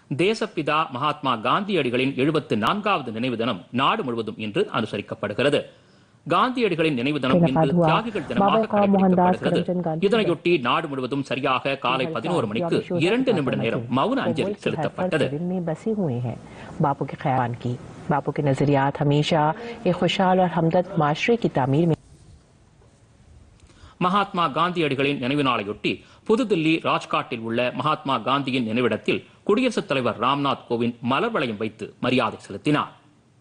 தேசப்பிதா மகாத்மா காந்தியடிகளின் எழுபத்து நான்காவது நினைவு தினம் நாடு முழுவதும் இன்று அனுசரிக்கப்படுகிறது காந்தியடிகளின் நினைவு தினம் இன்று தியாகிகள் தினமாக கடைபிடிக்கப்படுகிறது இதனையொட்டி நாடு முழுவதும் சரியாக காலை பதினோரு மணிக்கு இரண்டு நிமிட நேரம் மௌன அஞ்சலி செலுத்தப்பட்டது में बसे हुए हैं बापू के ख्याल की बापू के नजरियात हमेशा एक खुशहाल और हमदर्द माशरे की तामीर में மகாத்மா காந்தியடிகளின் நினைவு நாளையொட்டி புதுதில்லி ராஜ்காட்டில் உள்ள மகாத்மா காந்தியின் நினைவிடத்தில் குடியரசுத் தலைவர் ராம்நாத் கோவிந்த் மலர் வளையம் வைத்து மரியாதை செலுத்தினார்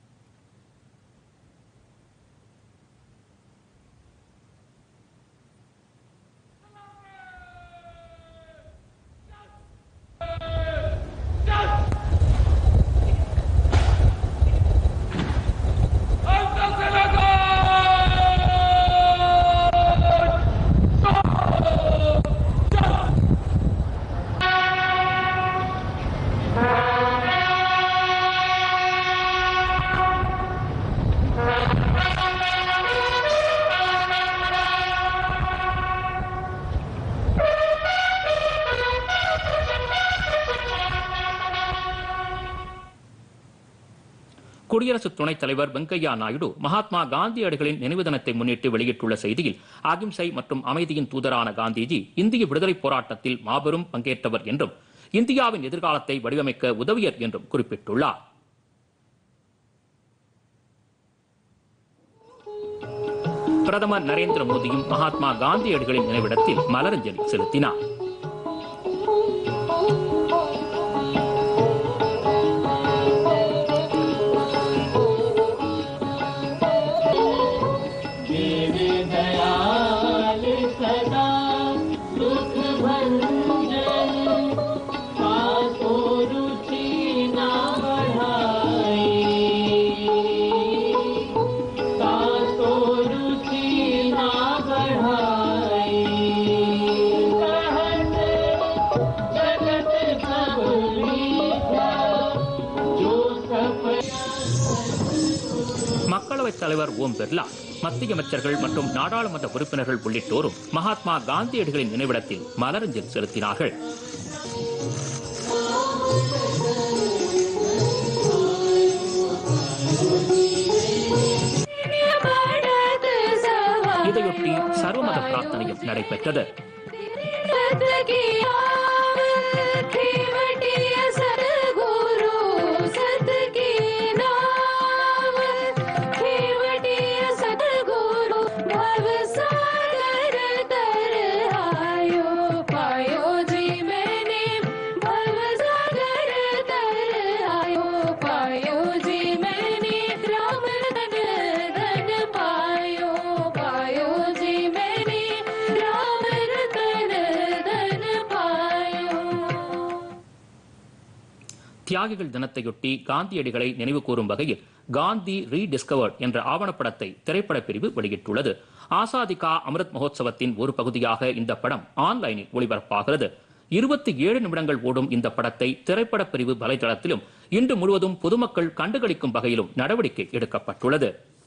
குடியரசு துணைத் தலைவர் வெங்கையா நாயுடு மகாத்மா காந்தியடிகளின் நினைவு தினத்தை முன்னிட்டு வெளியிட்டுள்ள செய்தியில் அகிம்சை மற்றும் அமைதியின் தூதரான காந்திஜி இந்திய விடுதலைப் போராட்டத்தில் மாபெரும் பங்கேற்றவர் என்றும் இந்தியாவின் எதிர்காலத்தை வடிவமைக்க உதவியர் என்றும் குறிப்பிட்டுள்ளார் பிரதமர் நரேந்திர மோடியும் மகாத்மா காந்தியடிகளின் நினைவிடத்தில் மலரஞ்சலி செலுத்தினார் மக்களவைத் தலைவர் ஓம் பிர்லா மத்திய அமைச்சர்கள் மற்றும் நாடாளுமன்ற உறுப்பினர்கள் உள்ளிட்டோரும் மகாத்மா காந்தியடிகளின் நினைவிடத்தில் மலரஞ்சலி செலுத்தினார்கள் இதையொட்டி சர்வமத பிரார்த்தனையும் நடைபெற்றது தியாகிகள் தினத்தையொட்டி காந்தியடிகளை நினைவு கூறும் வகையில் காந்தி ரீடிஸ்கவர்ட் என்ற ஆவணப்படத்தை திரைப்பட பிரிவு வெளியிட்டுள்ளது ஆசாதி கா அமிர்த் மகோத்சவத்தின் ஒரு பகுதியாக இந்த படம் ஆன்லைனில் ஒளிபரப்பாகிறது இருபத்தி ஏழு நிமிடங்கள் ஓடும் இந்த படத்தை திரைப்பட பிரிவு வலைதளத்திலும் இன்று முழுவதும் பொதுமக்கள் கண்டுகளிக்கும் வகையிலும் நடவடிக்கை எடுக்கப்பட்டுள்ளது